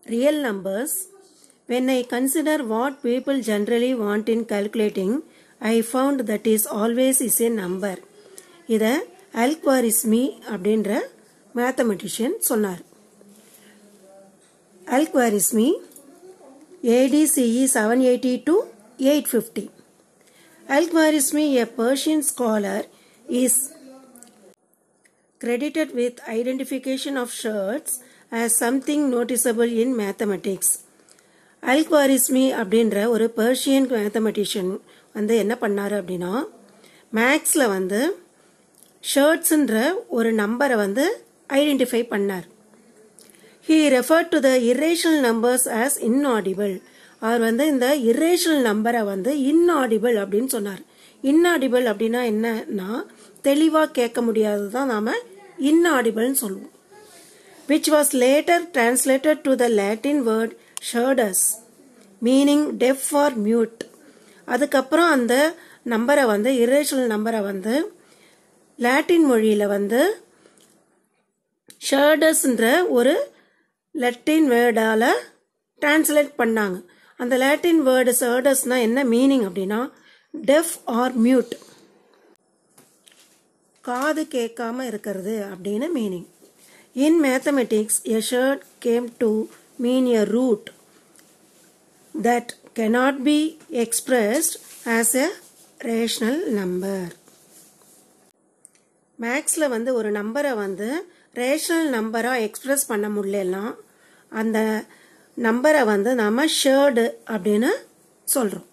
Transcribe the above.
real numbers, when I consider what people generally want in calculating, I found that is always is a number. இதை அல்குவாரிஸ்மி அப்படின்ற mathematician சொன்னார் அல்குவாரிஸ்மி ADCE 780 to 850. Al-Khwarizmi, a Persian scholar, is credited with identification of shirts as something noticeable in mathematics. அல்குவாரிஸ்மி அப்படின்ற ஒரு Persian mathematician வந்து என்ன பண்ணாரு அப்படின்னா மேக்ஸில் வந்து ஷர்ட்ஸுன்ற ஒரு நம்பரை வந்து ஐடென்டிஃபை பண்ணார் he refer to the irrational numbers as inaudible அவர் வந்து இந்த இரேஷனல் நம்பரை வந்து inaudible அப்படின்னு சொன்னார் inaudible அப்படின்னா என்னன்னா தெளிவாக கேட்க முடியாதது தான் நாம inaudible சொல்லுவோம் which was later translated to the Latin word sherdus meaning deaf or mute அதுக்கப்புறம் அந்த நம்பரை வந்து இரேஷனல் நம்பரை வந்து லாட்டின் மொழியில் வந்து ஷர்டஸ்ன்ற ஒரு லட்டின் வேர்டால் டிரான்ஸ்லேட் பண்ணாங்க அந்த லாட்டின் வேர்டு ஷர்டஸ்னா என்ன மீனிங் அப்படின்னா டெஃப் ஆர் மியூட் காது கேட்காம இருக்கிறது அப்படின்னு meaning in mathematics a surd came to mean a root that cannot be expressed as a rational number மேக்ஸில் வந்து ஒரு நம்பரை வந்து ரேஷனல் நம்பராக எக்ஸ்பிரஸ் பண்ண முடியலாம் அந்த நம்பரை வந்து நாம் ஷேர்டு அப்படின்னு சொல்கிறோம்